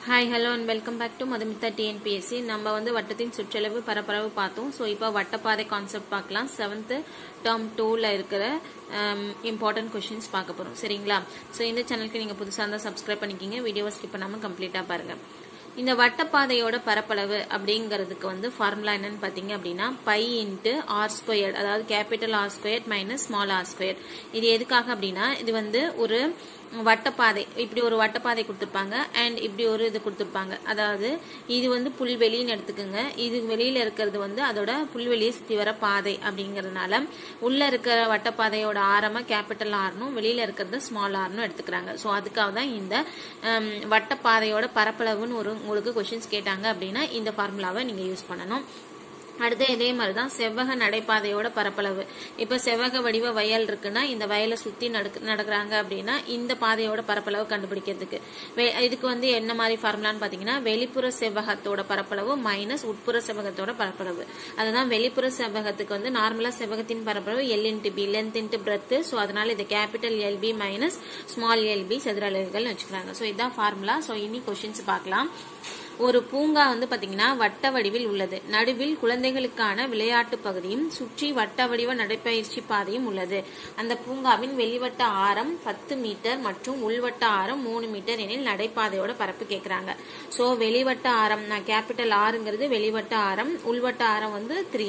hi hello and welcome back to Madhumitha TNPSC நம்ம வந்து வட்டத்தின் சுற்றளவு பரப்பளவு பார்த்தோம் ஸோ இப்போ வட்டப்பாதை கான்செப்ட் பார்க்கலாம் செவன்த்து டேர்ம் டூவில் இருக்கிற இம்பார்ட்டன்ட் கொஷின்ஸ் பார்க்க போகிறோம் சரிங்களா ஸோ இந்த சேனலுக்கு நீங்கள் புதுசாக இருந்தால் சப்ஸ்கிரைப் பண்ணிக்கிங்க வீடியோவை ஸ்கிப் பண்ணாமல் கம்ப்ளீட்டாக பாருங்கள் இந்த வட்டப்பாதையோட பரப்பளவு அப்படிங்கிறதுக்கு வந்து ஃபார்முலா என்னன்னு பார்த்தீங்க அப்படின்னா பை இன்ட்டு ஆர் ஸ்கொயர் அதாவது capital R square minus small R square இது எதுக்காக அப்படின்னா இது வந்து ஒரு வட்டப்பாதை இப்படி ஒரு வட்டப்பாதை கொடுத்துருப்பாங்க அண்ட் இப்படி ஒரு இது கொடுத்துருப்பாங்க அதாவது இது வந்து புல்வெளின்னு எடுத்துக்கோங்க இது வெளியில இருக்கிறது வந்து அதோட புல்வெளியை சுற்றி வர பாதை அப்படிங்கறதுனால உள்ள இருக்கிற வட்டப்பாதையோட ஆரமா கேபிட்டல் ஆர்னும் வெளியில இருக்கிறது ஸ்மால் ஆர்னும் எடுத்துக்கிறாங்க ஸோ அதுக்காக தான் இந்த ஹம், வட்டப்பாதையோட பரப்பளவுன்னு ஒரு உங்களுக்கு கொஷின்ஸ் கேட்டாங்க அப்படின்னா இந்த ஃபார்முலாவை நீங்க யூஸ் பண்ணணும் அடுத்து இதே மாதிரி தான் செவ்வக நடைபாதையோட பரப்பளவு இப்போ செவ்வக வடிவ வயல் இருக்குன்னா இந்த வயலை சுத்தி நடக்கு நடக்கிறாங்க அப்படின்னா இந்த பாதையோட பரப்பளவு கண்டுபிடிக்கிறதுக்கு வே- இதுக்கு வந்து என்ன மாதிரி ஃபார்முலான்னு பாத்தீங்கன்னா வெளிப்புற செவ்வகத்தோட பரப்பளவு மைனஸ் உட்புற செவ்வகத்தோட பரப்பளவு அதுதான் வெளிப்புற செவ்வகத்துக்கு வந்து நார்மலா செவ்வகத்தின் பரப்பளவு L into B length into breadth so அதனால இது capital LB minus small LB சதுர அலகுகள் வச்சுக்கிறாங்க ஸோ இதுதான் ஃபார்முலா ஸோ இனி கொஷின்ஸ் பார்க்கலாம் ஒரு பூங்கா வந்து பாத்தீங்கன்னா வட்ட வடிவில் உள்ளது நடுவில் குழந்தைகளுக்கான விளையாட்டு பகுதியும் சுற்றி வட்ட வடிவ நடைப்பயிற்சி பாதையும் உள்ளது அந்த பூங்காவின் வெளிவட்ட ஆரம் பத்து மீட்டர் மற்றும் உள்வட்ட ஆரம் மூணு மீட்டர் எனில் நடைபாதையோட பரப்பு கேக்குறாங்க சோ வெளிவட்ட ஆரம் நான் கேபிட்டல் ஆறுங்கிறது வெளிவட்ட ஆரம் உள்வட்ட ஆரம் வந்து த்ரீ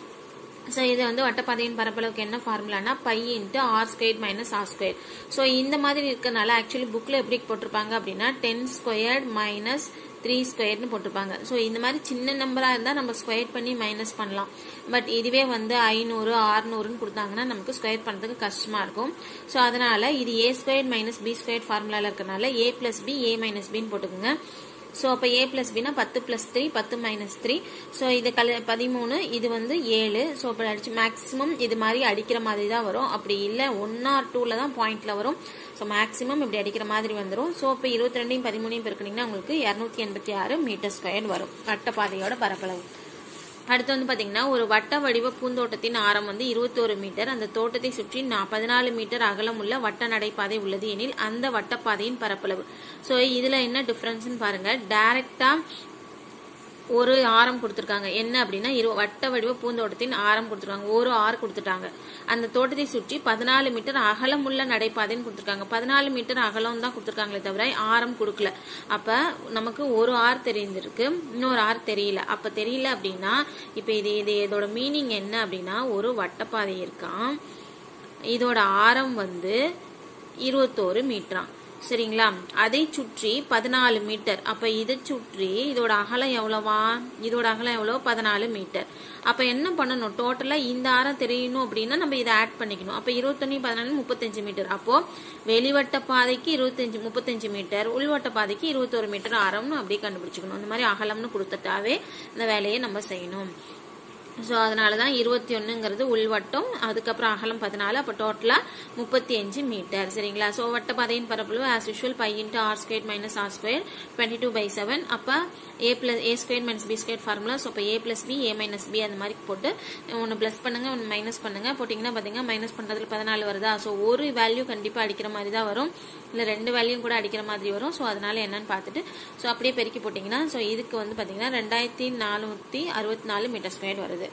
ஸோ இது வந்து வட்டப்பாதையின் பரப்பளவுக்கு என்ன ஃபார்முலானா pi into R square minus R square so இந்த மாதிரி இருக்கனால ஆக்சுவலி புக்கில் எப்படி போட்டிருப்பாங்க அப்படின்னா டென் ஸ்கொயர்ட் மைனஸ் த்ரீ ஸ்கொயர்னு போட்டிருப்பாங்க ஸோ இந்த மாதிரி சின்ன நம்பராக இருந்தால் நம்ம ஸ்கொயர் பண்ணி மைனஸ் பண்ணலாம் பட் இதுவே வந்து ஐநூறு ஆறுநூறுன்னு கொடுத்தாங்கன்னா நமக்கு ஸ்கொயர் பண்ணுறதுக்கு கஷ்டமாக இருக்கும் ஸோ அதனால இது A square minus B square ஃபார்முலாவில் இருக்கனால A plus B A minus பின்னு போட்டுக்கோங்க ஸோ அப்போ ஏ பிளஸ் பினா பத்து பிளஸ் த்ரீ பத்து மைனஸ் த்ரீ ஸோ இது கல பதிமூணு இது வந்து ஏழு ஸோ இப்போ அடிச்சு மேக்ஸிமம் இது மாதிரி அடிக்கிற மாதிரி தான் வரும் அப்படி இல்லை ஒன் ஆர் டூவில் தான் பாயிண்ட்ல வரும் ஸோ மேக்ஸிமம் இப்படி அடிக்கிற மாதிரி வந்துடும் ஸோ இப்போ இருபத்தி ரெண்டையும் பதிமூணையும் பெருக்குனீங்கன்னா உங்களுக்கு இரநூத்தி எண்பத்தி ஆறு மீட்டர் ஸ்கொயர் வரும் வட்டப்பாதையோட பரப்பளவு அடுத்து வந்து பாத்தீங்கன்னா ஒரு வட்ட வடிவ பூந்தோட்டத்தின் ஆரம் வந்து 21 மீட்டர் அந்த தோட்டத்தை சுற்றி நா- பதினாலு மீட்டர் அகலம் உள்ள வட்ட நடைபாதை உள்ளது எனில் அந்த வட்டப்பாதையின் பரப்பளவு சோ இதுல என்ன டிஃபரன்ஸ்னு பாருங்க டைரக்டா ஒரு ஆரம் கொடுத்துருக்காங்க என்ன அப்படின்னா இரு வட்ட வடிவ பூந்தோட்டத்தின் ஆரம் கொடுத்துருக்காங்க ஒரு ஆறு கொடுத்துட்டாங்க அந்த தோட்டத்தை சுற்றி பதினாலு மீட்டர் அகலம் உள்ள நடைபாதைன்னு கொடுத்துருக்காங்க பதினாலு மீட்டர் அகலம் தான் கொடுத்துருக்காங்களே தவிர ஆரம் கொடுக்கல அப்ப நமக்கு ஒரு ஆர் தெரிந்திருக்கு இன்னொரு ஆர் தெரியல அப்ப தெரியல அப்படின்னா இப்ப இது இது இதோட மீனிங் என்ன அப்படின்னா ஒரு வட்டப்பாதை இருக்கான் இதோட ஆரம் வந்து இருபத்தோரு மீட்டராம் சரிங்களா அதை சுற்றி பதினாலு மீட்டர் அப்ப இதை சுற்றி இதோட அகலம் எவ்வளவா இதோட அகலம் எவ்வளவு பதினாலு மீட்டர் அப்ப என்ன பண்ணணும் டோட்டலா இந்த ஆரம் தெரியணும் அப்படின்னா நம்ம இதை ஆட் பண்ணிக்கணும் அப்ப இருபத்தொன்னு பதினாலு முப்பத்தஞ்சு மீட்டர் அப்போ வெளிவட்ட பாதைக்கு இருபத்தஞ்சு முப்பத்தஞ்சு மீட்டர் உள்வட்ட பாதைக்கு இருபத்தோரு மீட்டர் ஆரம்னு அப்படியே கண்டுபிடிச்சுக்கணும் இந்த மாதிரி அகலம்னு கொடுத்துட்டாவே இந்த வேலையை நம்ம செய்யணும் ஸோ அதனால தான் இருபத்தி ஒன்றுங்கிறது உள்வட்டம் அதுக்கப்புறம் அகலம் பதினாலு அப்போ டோட்டலாக முப்பத்தி அஞ்சு மீட்டர் சரிங்களா ஸோ வட்டப்பாதையின் பரப்பளவு as usual pi into R square minus R square twenty two by seven அப்போ A plus A square minus B square formula so இப்போ A plus B A minus B அந்த மாதிரி போட்டு ஒன்று ப்ளஸ் பண்ணுங்க ஒன்று மைனஸ் பண்ணுங்க போட்டிங்கன்னா பார்த்தீங்கன்னா மைனஸ் பண்ணுறதுல பதினாலு வருதா ஸோ ஒரு வேல்யூ கண்டிப்பாக அடிக்கிற மாதிரி தான் வரும் இல்லை ரெண்டு வேல்யூ கூட அடிக்கிற மாதிரி வரும் ஸோ அதனால என்னன்னு பார்த்துட்டு ஸோ அப்படியே பெருக்கி போட்டிங்கன்னா ஸோ இதுக்கு வந்து பார்த்தீங்கன்னா ரெண்டாயிரத்தி நானூற்றி அறுபத்தி நாலு மீட்டர் ஸ்கொயர் வருது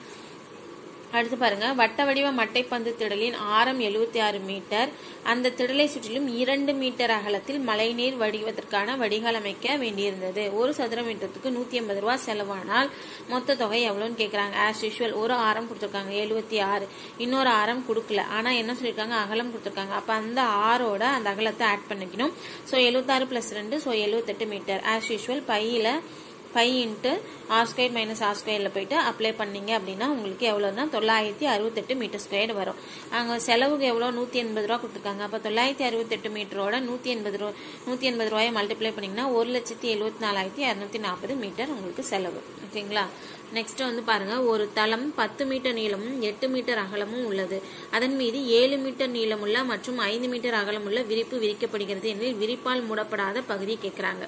அடுத்து பாருங்க வட்ட வடிவ மட்டைப்பந்து திடலின் ஆரம் 76 ஆறு மீட்டர் அந்த திடலை சுற்றிலும் இரண்டு மீட்டர் அகலத்தில் மழைநீர் வடிவதற்கான வடிகால் அமைக்க வேண்டியிருந்தது ஒரு சதுர மீட்டருக்கு நூத்தி எண்பது ரூபாய் செலவானால் மொத்த தொகை எவ்வளவுன்னு கேக்குறாங்க ஆஸ் யூஷுவல் ஒரு ஆரம் கொடுத்துருக்காங்க எழுபத்தி ஆறு இன்னொரு ஆரம் கொடுக்கல ஆனா என்ன சொல்லியிருக்காங்க அகலம் கொடுத்துருக்காங்க அப்ப அந்த ஆரோட அந்த அகலத்தை ஆட் பண்ணிக்கணும் ஸோ எழுபத்தாறு பிளஸ் ரெண்டு ஸோ எழுபத்தெட்டு மீட்டர் ஆஸ் யூஷுவல் பையில pi into R square minus R ஸ்கொயரில் போயிட்டு அப்ளை பண்ணீங்க அப்படின்னா உங்களுக்கு எவ்வளோனா தொள்ளாயிரத்தி அறுபத்தெட்டு மீட்டர் ஸ்கொயர் வரும் அங்கே செலவுக்கு எவ்வளோ நூற்றி எண்பது ரூபா கொடுத்துருக்காங்க அப்போ தொள்ளாயிரத்தி அறுபத்தெட்டு மீட்டரோட நூற்றி எண்பது ரூபா நூற்றி எண்பது ரூபாயை மல்டிப்ளை பண்ணிங்கன்னா ஒரு லட்சத்தி எழுபத்தி நாலாயிரத்தி இரநூத்தி நாற்பது மீட்டர் உங்களுக்கு செலவு ஓகேங்களா நெக்ஸ்ட் வந்து பாருங்க ஒரு தளம் பத்து மீட்டர் நீளமும் எட்டு மீட்டர் அகலமும் உள்ளது அதன் மீது ஏழு மீட்டர் நீளமுள்ள மற்றும் ஐந்து மீட்டர் அகலமுள்ள விரிப்பு விரிக்கப்படுகிறது எனில் விரிப்பால் மூடப்படாத பகுதி கேட்குறாங்க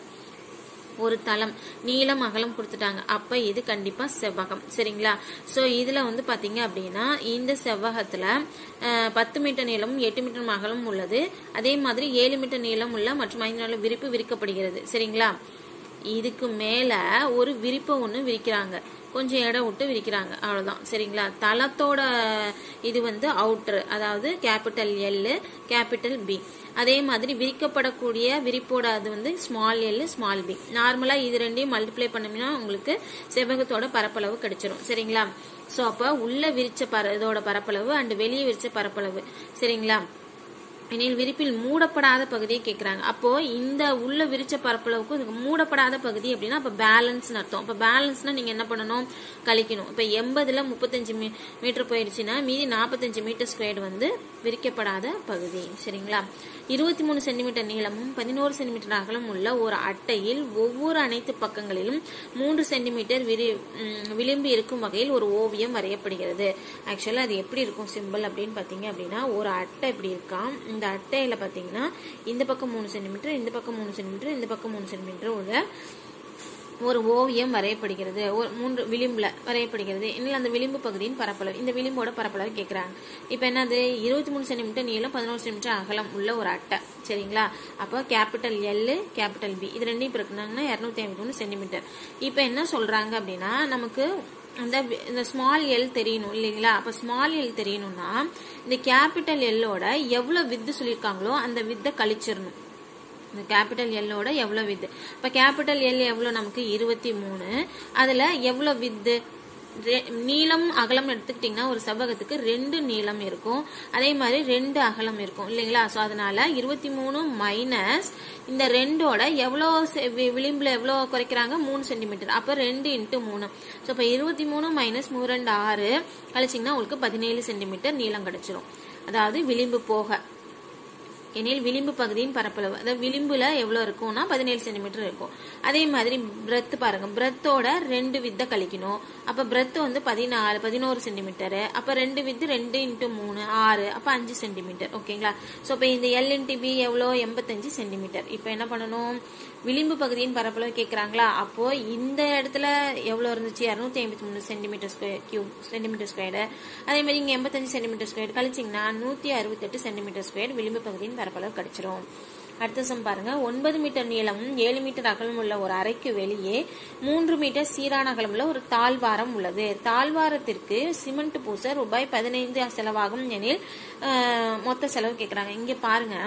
ஒரு தளம் நீளம் அகலம் கொடுத்துட்டாங்க அப்ப இது கண்டிப்பா செவ்வகம் சரிங்களா சோ இதுல வந்து பாத்தீங்க அப்படின்னா இந்த செவ்வகத்துல அஹ், பத்து மீட்டர் நீளமும் எட்டு மீட்டர் அகலமும் உள்ளது அதே மாதிரி ஏழு மீட்டர் நீளம் உள்ள மற்றும் ஐந்து நாள் விரிப்பு விரிக்கப்படுகிறது சரிங்களா இதுக்கு மேல ஒரு விரிப்பை ஒன்று விரிக்கிறாங்க கொஞ்சம் இடம் விட்டு விரிக்கிறாங்க அவ்வளவுதான் சரிங்களா தளத்தோட இது வந்து அவுட்ரு அதாவது கேபிட்டல் எல் கேபிட்டல் பி அதே மாதிரி விரிக்கப்படக்கூடிய விரிப்போட அது வந்து ஸ்மால் எல் ஸ்மால் பி நார்மலா இது ரெண்டையும் மல்டிப்ளை பண்ணோம்னா உங்களுக்கு செவ்வகத்தோட பரப்பளவு கிடைச்சிரும் சரிங்களா சோ அப்ப உள்ள விரிச்ச பர இதோட பரப்பளவு அண்ட் வெளியே விரிச்ச பரப்பளவு சரிங்களா எனில் விரிப்பில் மூடப்படாத பகுதியை கேட்குறாங்க அப்போ இந்த உள்ள விரிச்ச பரப்பளவுக்கு இதுக்கு மூடப்படாத பகுதி அப்படின்னா அப்போ பேலன்ஸ்னு அர்த்தம் அப்போ பேலன்ஸ்னா நீங்க என்ன பண்ணணும் கழிக்கணும் இப்போ எண்பதுல முப்பத்தஞ்சு மீ மீட்டர் போயிடுச்சுன்னா மீதி நாற்பத்தஞ்சு மீட்டர் ஸ்கொயர் வந்து விரிக்கப்படாத பகுதி சரிங்களா இருபத்தி மூணு சென்டிமீட்டர் நீளமும் பதினோரு சென்டிமீட்டர் அகலம் உள்ள ஒரு அட்டையில் ஒவ்வொரு அனைத்து பக்கங்களிலும் மூன்று சென்டிமீட்டர் விரி ம், விளிம்பு இருக்கும் வகையில் ஒரு ஓவியம் வரையப்படுகிறது ஆக்சுவலா அது எப்படி இருக்கும் சிம்பிள் அப்படின்னு பாத்தீங்க அப்படின்னா ஒரு அட்டை இப்படி இருக்காம் இந்த அட்டையில பாத்தீங்கன்னா இந்த பக்கம் மூணு சென்டிமீட்டர் இந்த பக்கம் மூணு சென்டிமீட்டர் இந்த பக்கம் மூணு சென்டிமீட்டர் உள்ள ஒரு ஓவியம் வரையப்படுகிறது ஒரு மூன்று விளிம்புல வரையப்படுகிறது இன்னும் அந்த விளிம்பு பகுதியின் பரப்பளவு இந்த விளிம்போட பரப்பளவு கேட்கறாங்க இப்போ என்னது இருபத்தி மூணு சென்டிமீட்டர் நீளம் பதினோரு சென்டிமீட்டர் அகலம் உள்ள ஒரு அட்டை சரிங்களா அப்போ கேபிட்டல் எல் கேபிட்டல் பி இது ரெண்டையும் பிறக்குனாங்கன்னா இரநூத்தி ஐம்பத்தி மூணு சென்டிமீட்டர் இப்போ என்ன சொல்றாங்க அப்படின்னா நமக்கு அந்த வி- இந்த ஸ்மால் எல் தெரியணும் இல்லைங்களா அப்ப ஸ்மால் எல் தெரியணும்னா இந்த கேபிட்டல் எல்லோட எவ்வளவு வித்து சொல்லியிருக்காங்களோ அந்த வித்தை கழிச்சிடணும் இந்த கேபிட்டல் எல்லோட எவ்வளவு வித்து இப்ப கேபிட்டல் எல் எவ்வளவு நமக்கு இருபத்தி மூணு அதுல எவ்வளவு வித்து ரெ- நீளம் அகலம் எடுத்துக்கிட்டீங்கன்னா ஒரு செவ்வகத்துக்கு ரெண்டு நீளம் இருக்கும் அதே மாதிரி ரெண்டு அகலம் இருக்கும் இல்லைங்களா சோ அதனால இருபத்தி மூணு மைனஸ் இந்த ரெண்டோட எவ்வளோ செ- வி- விளிம்புல எவ்வளோ குறைக்கிறாங்க மூணு சென்டிமீட்டர் அப்ப ரெண்டு இன்ட்டு மூணு ஸோ இப்போ இருபத்தி மூணு மைனஸ் மூணு ரெண்டு ஆறு கழிச்சிங்கன்னா உங்களுக்கு பதினேழு சென்டிமீட்டர் நீளம் கிடைச்சிரும் அதாவது விளிம்பு போக எனில் விளிம்பு பகுதியின் பரப்பளவு அதாவது விளிம்புல எவ்வளவு இருக்கும்னா பதினேழு சென்டிமீட்டர் இருக்கும் அதே மாதிரி பிரெத் பாருங்க பிரெத்தோட ரெண்டு வித்த கழிக்கணும் அப்ப பிரெத் வந்து பதினாலு பதினோரு சென்டிமீட்டர் அப்ப ரெண்டு வித்து ரெண்டு இன்ட்டு மூணு ஆறு அப்ப அஞ்சு சென்டிமீட்டர் ஓகேங்களா சோ இப்ப இந்த எல் இன்டி பி எவ்வளோ எண்பத்தஞ்சு சென்டிமீட்டர் இப்ப என்ன பண்ணணும் விளிம்பு பகுதியின் பரப்பளவு கேக்குறாங்களா அப்போ இந்த இடத்துல எவ்வளவு இருந்துச்சு இரநூத்தி ஐம்பத்தி மூணு centimetre square cube centimetre square அதே மாதிரி இங்க எண்பத்தஞ்சு சென்டிமீட்டர் ஸ்கொயர் கழிச்சிங்கன்னா நூத்தி அறுபத்தெட்டு சென்டிமீட்டர் ஸ்கொயர் விளிம்பு பகுதியின் பரப்பளவு கிடைச்சிரும் அடுத்த சம் பாருங்க ஒன்பது மீட்டர் நீளமும் ஏழு மீட்டர் அகலம் உள்ள ஒரு அறைக்கு வெளியே மூன்று மீட்டர் சீரான அகலம் உள்ள ஒரு தாழ்வாரம் உள்ளது தாழ்வாரத்திற்கு சிமெண்ட் பூச ரூபாய் பதினைந்து செலவாகும் எனில் அஹ், மொத்த செலவு கேக்குறாங்க இங்க பாருங்க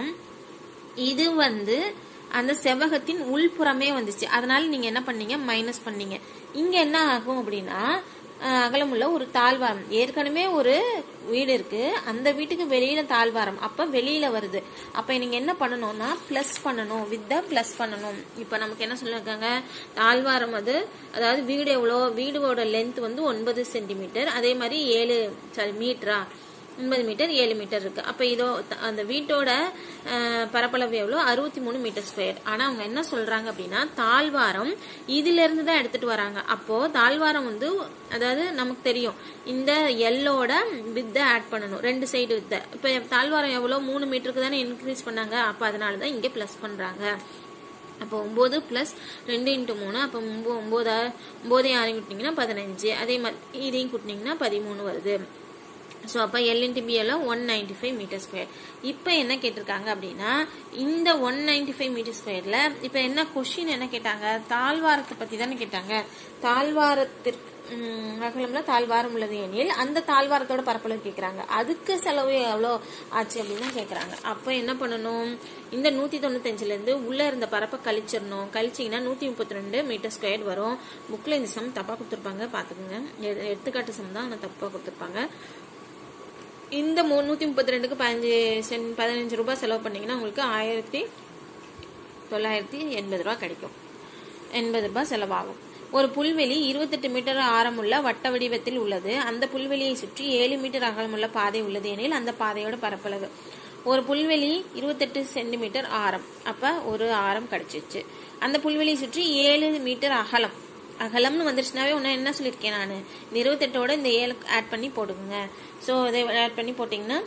இது வந்து அந்த செவ்வகத்தின் உள்புறமே வந்துச்சு அதனால நீங்க என்ன பண்ணீங்க மைனஸ் பண்ணீங்க இங்க என்ன ஆகும் அப்படின்னா அஹ், அகலமுள்ள ஒரு தாழ்வாரம் ஏற்கனவே ஒரு வீடு இருக்கு அந்த வீட்டுக்கு வெளியில தாழ்வாரம் அப்ப வெளியில வருது அப்ப நீங்க என்ன பண்ணணும்னா பிளஸ் பண்ணணும் வித் பிளஸ் பண்ணணும் இப்ப நமக்கு என்ன சொல்லிருக்காங்க தாழ்வாரம் அது அதாவது வீடு எவ்வளோ வீடோட லென்த் வந்து ஒன்பது சென்டிமீட்டர் அதே மாதிரி ஏழு சாரி மீட்டரா ஒன்பது மீட்டர் ஏழு மீட்டர் இருக்கு அப்ப இதோ த- அந்த வீட்டோட அஹ், பரப்பளவு எவ்வளோ அறுபத்தி மூணு மீட்டர் ஸ்கொயர் ஆனா அவங்க என்ன சொல்றாங்க அப்படின்னா தாழ்வாரம் இதுல இருந்து தான் எடுத்துட்டு வராங்க அப்போ தாழ்வாரம் வந்து அதாவது நமக்கு தெரியும் இந்த எல்லோட வித்தை ஆட் பண்ணணும் ரெண்டு சைடு வித்தை இப்ப தாழ்வாரம் எவ்வளோ மூணு மீட்டருக்கு தானே இன்க்ரீஸ் பண்ணாங்க அப்ப அதனால தான் இங்க பிளஸ் பண்றாங்க அப்போ ஒம்பது ப்ளஸ் ரெண்டு இன்ட்டு மூணு அப்போ ஒம்பது ஒம்போதா ஒம்போதையும் ஆறையும் கூட்டினீங்கன்னா பதினஞ்சு அதே மாதிரி இதையும் கூட்டினீங்கன்னா பதிமூணு வருது ஸோ அப்போ எல் இன்ட்டு பி எல்லாம் one ninety five metre square இப்போ என்ன கேட்டிருக்காங்க அப்படின்னா இந்த ஒன் நைன்டி ஃபைவ் மீட்டர் ஸ்கொயரில் இப்போ என்ன கொஷின் என்ன கேட்டாங்க தாழ்வாரத்தை பற்றி தானே கேட்டாங்க தாழ்வாரத்திற்கு ம், அகலம்ல தாழ்வாரம் உள்ளது எனில் அந்த தாழ்வாரத்தோட பரப்பளவு கேக்குறாங்க அதுக்கு செலவு எவ்வளோ ஆச்சு அப்படின்னு கேக்குறாங்க அப்போ என்ன பண்ணணும் இந்த நூத்தி தொண்ணூத்தஞ்சுல இருந்து உள்ள இருந்த பரப்பை கழிச்சிடணும் கழிச்சீங்கன்னா நூத்தி முப்பத்தி ரெண்டு மீட்டர் ஸ்கொயர் வரும் புக்ல இந்த சம் தப்பா கொடுத்துருப்பாங்க பாத்துக்கோங்க எடு- எடுத்துக்காட்டு சம் தான் ஆனா தப்பா கொடுத்துருப்பாங்க இந்த முன்னூத்தி முப்பத்தி ரெண்டுக்கு பதினஞ்சு சென் பதினஞ்சு ரூபாய் செலவு பண்ணீங்கன்னா உங்களுக்கு ஆயிரத்தி தொள்ளாயிரத்தி எண்பது ரூபாய் கிடைக்கும் எண்பது ரூபாய் செலவாகும் ஒரு புல்வெளி இருபத்தெட்டு மீட்டர் ஆரமுள்ள வட்ட வடிவத்தில் உள்ளது அந்த புல்வெளியை சுற்றி ஏழு மீட்டர் அகலமுள்ள பாதை உள்ளது எனில் அந்த பாதையோட பரப்பளவு ஒரு புல்வெளி இருபத்தெட்டு சென்டிமீட்டர் ஆரம் அப்ப ஒரு ஆரம் கிடைச்சிச்சு அந்த புல்வெளியை சுற்றி ஏழு மீட்டர் அகலம் அகலம்னு வந்துருச்சுனாவே ஒன்று என்ன சொல்லியிருக்கேன் நான் இந்த இருபத்தெட்டோட இந்த ஏழு ஆட் பண்ணி போடுங்க ஸோ இதை ஆட் பண்ணி போட்டிங்கன்னா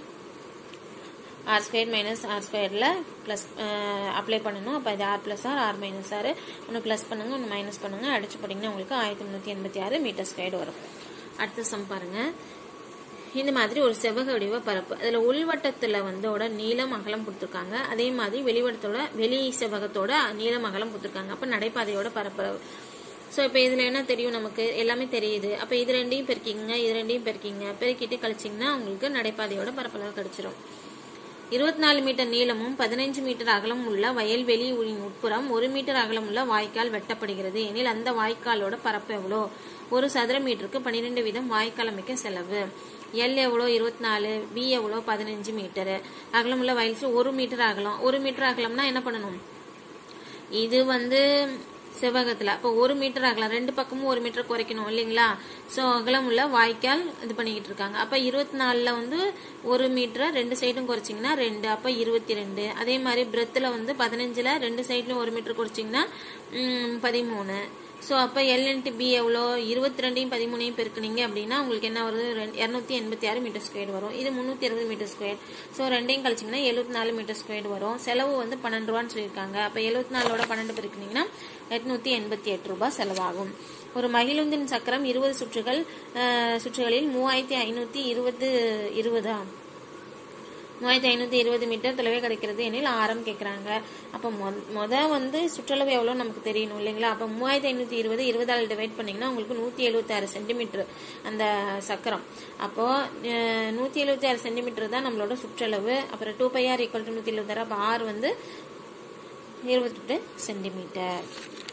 ஆர் ஸ்கொயர் மைனஸ் ஆர் ஸ்கொயரில் ப்ளஸ் அப்ளை பண்ணணும் அப்போ இது R plus R R minus R ஒன்று ப்ளஸ் பண்ணுங்க ஒன்று மைனஸ் பண்ணுங்க அடிச்சு போட்டிங்கன்னா உங்களுக்கு ஆயிரத்தி முந்நூற்றி எண்பத்தி ஆறு மீட்டர் ஸ்கொயர் வரும் அடுத்த சம் பாருங்க இந்த மாதிரி ஒரு செவ்வக வடிவ பரப்பு அதுல உள்வட்டத்துல வந்தோட நீளம் அகலம் கொடுத்துருக்காங்க அதே மாதிரி வெளிவட்டத்தோட வெளி செவ்வகத்தோட நீளம் அகலம் கொடுத்துருக்காங்க அப்ப நடைபாதையோட பரப்பளவு ஸோ இப்போ இதில் என்ன தெரியும் நமக்கு எல்லாமே தெரியுது அப்போ இது ரெண்டையும் பெருக்கிங்க இது ரெண்டையும் பெருக்கிங்க பெருக்கிட்டு கழிச்சிங்கன்னா உங்களுக்கு நடைபாதையோட பரப்பளவு கிடைச்சிரும் இருபத்தி நாலு மீட்டர் நீளமும் பதினைஞ்சு மீட்டர் அகலம் உள்ள வயல்வெளி உட்புறம் ஒரு மீட்டர் அகலம் உள்ள வாய்க்கால் வெட்டப்படுகிறது எனில் அந்த வாய்க்காலோட பரப்பு எவ்வளோ ஒரு சதுர மீட்டருக்கு பன்னிரெண்டு வீதம் வாய்க்கால் அமைக்க செலவு எல் எவ்வளோ இருபத்தி நாலு பி எவ்வளோ பதினஞ்சு மீட்டர் அகலமுள்ள வயல் ஒரு மீட்டர் அகலம் ஒரு மீட்டர் அகலம்னா என்ன பண்ணணும் இது வந்து செவ்வகத்துல அப்போ ஒரு மீட்டர் அகலம் ரெண்டு பக்கமும் ஒரு மீட்டர் குறைக்கணும் இல்லைங்களா ஸோ அகலம் உள்ள வாய்க்கால் இது பண்ணிக்கிட்டு இருக்காங்க அப்போ இருபத்தி நாலில் வந்து ஒரு மீட்டரை ரெண்டு சைடும் குறைச்சிங்கன்னா ரெண்டு அப்போ இருபத்தி ரெண்டு அதே மாதிரி பிரெத்தில் வந்து பதினஞ்சில் ரெண்டு சைட்லையும் ஒரு மீட்டர் குறைச்சிங்கன்னா பதிமூணு ஸோ அப்போ எல் இன்ட்டு பி எவ்வளோ இருபத்தி ரெண்டையும் பதிமூணையும் பெருக்குனீங்க அப்படின்னா உங்களுக்கு என்ன வருது இரநூத்தி எண்பத்தி ஆறு மீட்டர் ஸ்கொயர் வரும் இது முந்நூற்றி அறுபது மீட்டர் ஸ்கொயர் ஸோ ரெண்டையும் கழிச்சிங்கன்னா எழுபத்தி நாலு மீட்டர் ஸ்கொயர் வரும் செலவு வந்து பன்னெண்டு ரூபான்னு சொல்லியிருக்காங்க அப்போ எழுபத்தி நாலோட பன்னெண்டு பெருக்குனீங்கன்னா எட்நூத்தி எண்பத்தி எட்டு ரூபாய் செலவாகும் ஒரு மகிழுந்தின் சக்கரம் இருபது சுற்றுகள் சுற்றுகளில் மூவாயிரத்தி ஐநூற்றி இருபது இருபதா மூவாயிரத்தி ஐநூற்றி இருபது மீட்டர் தொலைவே கிடைக்கிறது எனில் ஆரம் கேட்குறாங்க அப்போ மொத வந்து சுற்றளவு எவ்வளோ நமக்கு தெரியணும் இல்லைங்களா அப்போ மூவாயிரத்தி ஐநூற்றி இருபது இருபதால் டிவைட் பண்ணிங்கன்னா உங்களுக்கு நூற்றி எழுபத்தாறு சென்டிமீட்டர் அந்த சக்கரம் அப்போது நூற்றி எழுபத்தி ஆறு சென்டிமீட்டர் தான் நம்மளோட சுற்றளவு அப்புறம் two pi R equal to நூற்றி எழுபத்தாறு அப்போ ஆர் வந்து இருபத்தெட்டு சென்டிமீட்டர்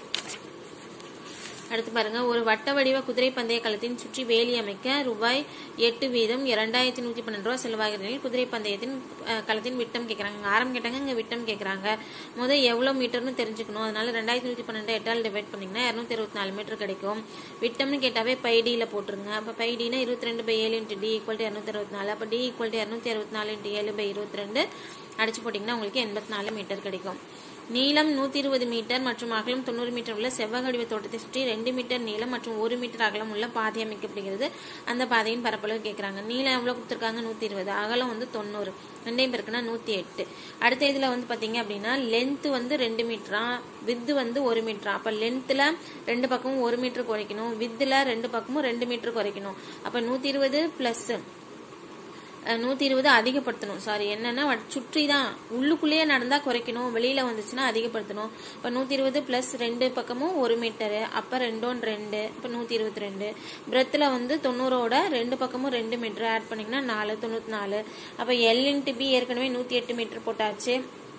அடுத்து பாருங்க ஒரு வட்ட வடிவ குதிரை பந்தய களத்தின் சுற்றி வேலி அமைக்க ரூபாய் எட்டு வீதம் இரண்டாயிரத்தி நூத்தி பன்னெண்டு ரூபாய் செலவாகிற குதிரை பந்தயத்தின் களத்தின் விட்டம் கேட்கறாங்க ஆரம் கேட்டாங்க இங்க விட்டம் கேட்கறாங்க முதல் எவ்வளவு மீட்டர்னு தெரிஞ்சுக்கணும் அதனால ரெண்டாயிரத்தி நூத்தி பன்னெண்டு எட்டால் டிவைட் பண்ணீங்கன்னா இருநூத்தி இருபத்தி நாலு மீட்டர் கிடைக்கும் விட்டம்னு கேட்டாவே பைடியில போட்டுருங்க அப்ப பைடினா இருபத்தி ரெண்டு பை ஏழு இன்ட்டு டி ஈக்குவல் டு இரநூத்தி அறுபத்தி நாலு அப்ப டி ஈக்குவல் டு இரநூத்தி அறுபத்தி நாலு இன்ட்டு ஏழு பை இருபத்தி ரெண்டு அடிச்சு போட்டீங்கன்னா உங்களுக்கு எண்பத்தி நாலு மீட்டர் கிடைக்கும் நீளம் நூத்தி இருபது மீட்டர் மற்றும் அகலம் தொண்ணூறு மீட்டர் உள்ள செவ்வக வடிவ தோட்டத்தை சுற்றி ரெண்டு மீட்டர் நீளம் மற்றும் ஒரு மீட்டர் அகலம் உள்ள பாதை அமைக்கப்படுகிறது அந்த பாதையின் பரப்பளவு கேட்கறாங்க நீளம் எவ்வளவு கொடுத்துருக்காங்க நூத்தி இருபது அகலம் வந்து தொண்ணூறு ரெண்டையும் பேருக்குன்னா நூத்தி எட்டு அடுத்த இதுல வந்து பாத்தீங்க அப்படின்னா லென்த் வந்து ரெண்டு மீட்டரா வித்து வந்து ஒரு மீட்டரா அப்ப லென்த்ல ரெண்டு பக்கமும் ஒரு மீட்டர் குறைக்கணும் வித்துல ரெண்டு பக்கமும் ரெண்டு மீட்டர் குறைக்கணும் அப்ப நூத்தி இருபது பிளஸ் நூத்தி இருபது அதிகப்படுத்தணும் சாரி என்னன்னா சுற்றி தான் உள்ளுக்குள்ளேயே நடந்தா குறைக்கணும் வெளியில வந்துச்சுன்னா அதிகப்படுத்தணும் இப்ப நூத்தி இருபது பிளஸ் ரெண்டு பக்கமும் ஒரு மீட்டரு அப்ப ரெண்டோன் ரெண்டு இப்ப நூத்தி இருபத்தி ரெண்டு பிரெத்துல வந்து தொண்ணூறோட ரெண்டு பக்கமும் ரெண்டு மீட்டர் ஆட் பண்ணீங்கன்னா நாலு தொண்ணூத்தி நாலு அப்ப எல் இன்ட்டு பி ஏற்கனவே நூத்தி எட்டு மீட்டர் போட்டாச்சு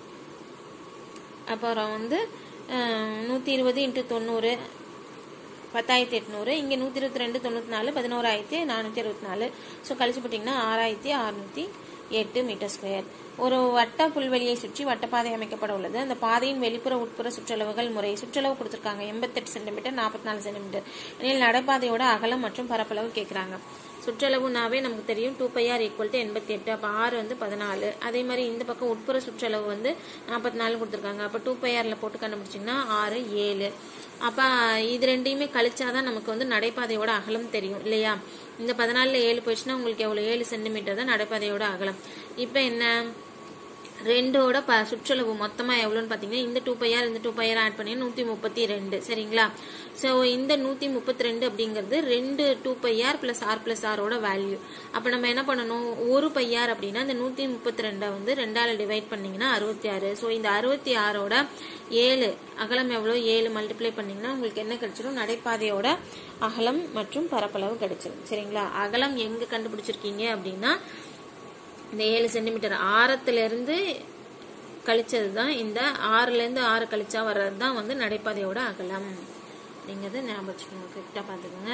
அப்புறம் வந்து நூத்தி இருபது இன்ட்டு தொண்ணூறு பத்தாயிரத்தி எட்நூறு இங்கே நூற்றி இருபத்தி ரெண்டு தொண்ணூற்றி நாலு பதினோராயிரத்தி நானூற்றி அறுபத்தி நாலு ஸோ கழிச்சு போட்டிங்கன்னா ஆறாயிரத்தி அறுநூற்றி எட்டு மீட்டர் ஸ்கொயர் ஒரு வட்ட புல்வெளியை சுற்றி வட்டப்பாதை அமைக்கப்பட உள்ளது அந்த பாதையின் வெளிப்புற உட்புற சுற்றளவுகள் முறை சுற்றளவு கொடுத்துருக்காங்க எண்பத்தெட்டு சென்டிமீட்டர் நாற்பத்தி நாலு சென்டிமீட்டர் எனில் நடைபாதையோட அகலம் மற்றும் பரப்பளவு கேட்குறாங்க சுற்றளவுனாவே நமக்கு தெரியும் two pi R equal to எண்பத்தி எட்டு அப்போ ஆறு வந்து பதினாலு அதே மாதிரி இந்த பக்கம் உட்புற சுற்றளவு வந்து நாற்பத்தி நாலு கொடுத்துருக்காங்க அப்போ டூ பை ஆரில் போட்டு கண்டுபிடிச்சிங்கன்னா ஆறு ஏழு அப்போ இது ரெண்டையுமே கழிச்சாதான் நமக்கு வந்து நடைபாதையோட அகலம் தெரியும் இல்லையா இந்த பதினாலில் ஏழு போயிடுச்சுன்னா உங்களுக்கு எவ்வளோ ஏழு சென்டிமீட்டர் தான் நடைபாதையோட அகலம் இப்போ என்ன ரெண்டோட ப சுற்றளவு மொத்தமாக எவ்வளோன்னு பார்த்தீங்கன்னா இந்த டூ பையார் இந்த டூ பையார் ஆட் பண்ணி நூற்றி முப்பத்தி ரெண்டு சரிங்களா ஸோ இந்த நூற்றி முப்பத்தி ரெண்டு அப்படிங்கிறது ரெண்டு two pi R plus R plus ஆரோட வேல்யூ அப்போ நம்ம என்ன பண்ணணும் ஒரு பையார் அப்படின்னா இந்த நூற்றி முப்பத்தி ரெண்டை வந்து ரெண்டால் டிவைட் பண்ணீங்கன்னா அறுபத்தி ஆறு ஸோ இந்த அறுபத்தி ஆறோட ஏழு அகலம் எவ்வளோ ஏழு மல்டிப்ளை பண்ணீங்கன்னா உங்களுக்கு என்ன கிடைச்சிடும் நடைபாதையோட அகலம் மற்றும் பரப்பளவு கிடைச்சிடும் சரிங்களா அகலம் எங்கே கண்டுபிடிச்சிருக்கீங்க அப்படின்னா இந்த ஏழு சென்டிமீட்டர் ஆரத்திலிருந்து கழிச்சது தான் இந்த ஆறுலேருந்து ஆறு கழிச்சா வர்றது தான் வந்து நடைபாதையோட அகலம் அப்படிங்கிறது ஞாபகம் வச்சுக்கோங்க கரெக்டாக பார்த்துக்கோங்க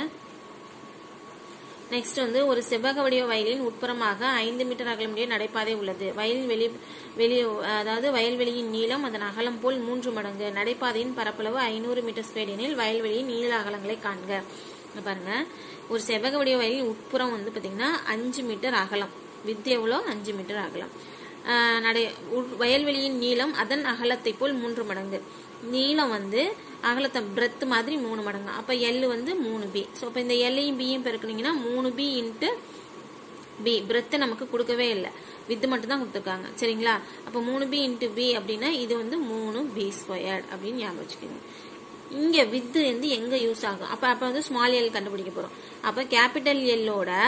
நெக்ஸ்ட் வந்து ஒரு செவ்வக வடிவ வயலின் உட்புறமாக ஐந்து மீட்டர் அகலமுடைய நடைபாதை உள்ளது வயலின் வெளி வெளி அதாவது வயல்வெளியின் நீளம் அதன் அகலம் போல் மூன்று மடங்கு நடைபாதையின் பரப்பளவு ஐநூறு மீட்டர் ஸ்கொயர் எனில் வயல்வெளியின் நீள அகலங்களை காண்க பாருங்க ஒரு செவ்வக வடிவ வயலின் உட்புறம் வந்து பாத்தீங்கன்னா அஞ்சு மீட்டர் அகலம் வித் எவ்வளோ அஞ்சு மீட்டர் அகலம் நடை வயல்வெளியின் நீளம் அதன் அகலத்தை போல் மூன்று மடங்கு நீளம் வந்து அகலத்தை பிரெத் மாதிரி மூணு மடங்கு அப்ப எல் வந்து மூணு பி ஸோ இப்போ இந்த எல்லையும் பியும் பெருக்குனீங்கன்னா மூணு பி இன்ட்டு பி பிரெத்து நமக்கு கொடுக்கவே இல்லை வித்து மட்டும் தான் கொடுத்துருக்காங்க சரிங்களா அப்போ மூணு பி இன்ட்டு பி அப்படின்னா இது வந்து மூணு பி ஸ்கொயர்ட் அப்படின்னு ஞாபகம் வச்சுக்கோங்க இங்க வித்து வந்து எங்க யூஸ் ஆகும் அப்ப அப்ப வந்து ஸ்மால் எல் கண்டுபிடிக்க போறோம் அப்ப கேபிட்டல் எல்லோட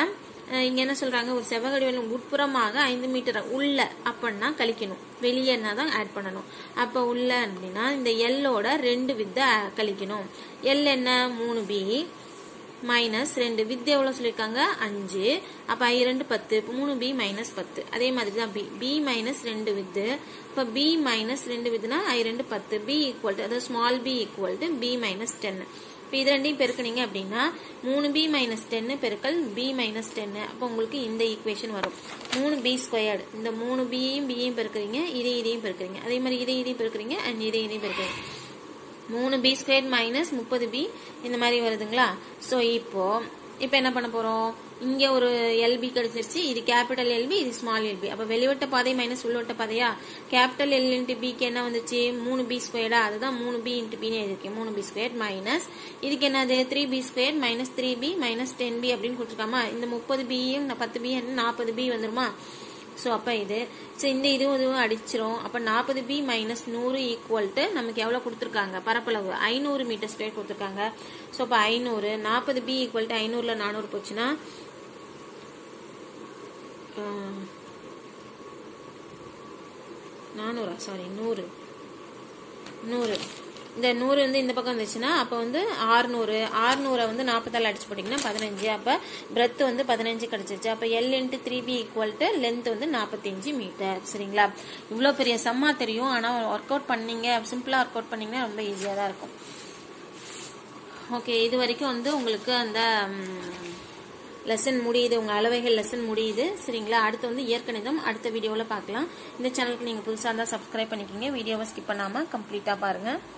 அஹ் இங்க என்ன சொல்றாங்க ஒரு செவ்வகடிவலம் உட்புறமாக ஐந்து மீட்டர் உள்ள அப்படின்னா கழிக்கணும் வெளியேனா தான் ஆட் பண்ணணும் அப்ப உள்ள அப்படின்னா இந்த எல்லோட ரெண்டு வித்தை அ- கழிக்கணும் எல் என்ன மூணு பி மைனஸ் ரெண்டு வித் எவ்வளவு சொல்லியிருக்காங்க அஞ்சு அப்ப ஐ ரெண்டு பத்து இப்ப மூணு பி மைனஸ் பத்து அதே மாதிரி தான் பி பி மைனஸ் ரெண்டு வித்து இப்ப பி மைனஸ் ரெண்டு வித்துனா ஐ ரெண்டு பத்து பி ஈக்குவல் டு அதாவது small B equal to B minus ten இப்போ இது ரெண்டையும் பெருக்குனீங்க அப்படின்னா மூணு பி மைனஸ் டென்னு பெருக்கல் பி மைனஸ் டென்னு அப்போ உங்களுக்கு இந்த ஈக்குவேஷன் வரும் மூணு பி ஸ்கொயர்டு இந்த மூணு பியையும் பியையும் பெருக்குறீங்க இதை இதையும் பெருக்குறீங்க அதே மாதிரி இதை இதையும் பெருக்குறீங்க அண்ட் இதை இதையும் பெருக்குறீங்க மூணு பி ஸ்கொயர் மைனஸ் முப்பது பி இந்த மாதிரி வருதுங்களா ஸோ இப்போ இப்போ என்ன பண்ண போறோம் இங்க ஒரு எல்பி கிடைச்சிருச்சு இது கேபிட்டல் எல்பி இது ஸ்மால் எல்பி அப்ப வெளிவட்ட பாதை மைனஸ் உள்வட்ட பாதையா கேபிட்டல் எல் இன்ட்டு பிக்கு என்ன வந்துச்சு மூணு பி ஸ்கொயர்டா அதுதான் மூணு பி இன்ட்டு பின்னு எழுதிருக்கேன் மூணு பி ஸ்கொயர் மைனஸ் இதுக்கு என்னது three B square minus three B minus ten B அப்படின்னு கொடுத்துருக்காமா இந்த முப்பது பியும் பத்து பி நாற்பது பி வந்துருமா ஸோ அப்போ இது ஸோ இந்த இதுவும் இதுவும் அடிச்சிரும் அப்போ நாற்பது பி மைனஸ் நூறு ஈக்குவல் டு நமக்கு எவ்வளோ கொடுத்துருக்காங்க பரப்பளவு ஐநூறு மீட்டர் ஸ்கொயர் கொடுத்துருக்காங்க ஸோ அப்போ ஐநூறு நாற்பது பி ஈக்குவல் டு ஐநூறில் நானூறு போச்சுன்னா ஆஹ், நானூறா சாரி நூறு நூறு இந்த நூறு வந்து இந்த பக்கம் வந்துச்சுன்னா அப்போ வந்து ஆறுநூறு ஆறுநூறை வந்து நாற்பத்தாறு அடிச்சு போட்டிங்கன்னா பதினஞ்சு அப்போ பிரெத் வந்து பதினஞ்சு கிடச்சிருச்சு அப்போ L into three B equal to length வந்து நாற்பத்தஞ்சு மீட்டர் சரிங்களா இவ்வளோ பெரிய சம்மா தெரியும் ஆனால் ஒர்க் அவுட் பண்ணீங்க சிம்பிளாக ஒர்க் அவுட் பண்ணீங்கன்னா ரொம்ப ஈஸியாக தான் இருக்கும் ஓகே இது வரைக்கும் வந்து உங்களுக்கு அந்த லெசன் முடியுது உங்க அளவைகள் லெசன் முடியுது சரிங்களா அடுத்து வந்து இயற்கணிதம் அடுத்த வீடியோவில் பார்க்கலாம் இந்த சேனலுக்கு நீங்கள் புதுசாக இருந்தால் சப்ஸ்கிரைப் பண்ணிக்கிங்க வீடியோவை ஸ்கிப் பண்ணாமல் கம்ப்ளீட்டாக பாருங்கள்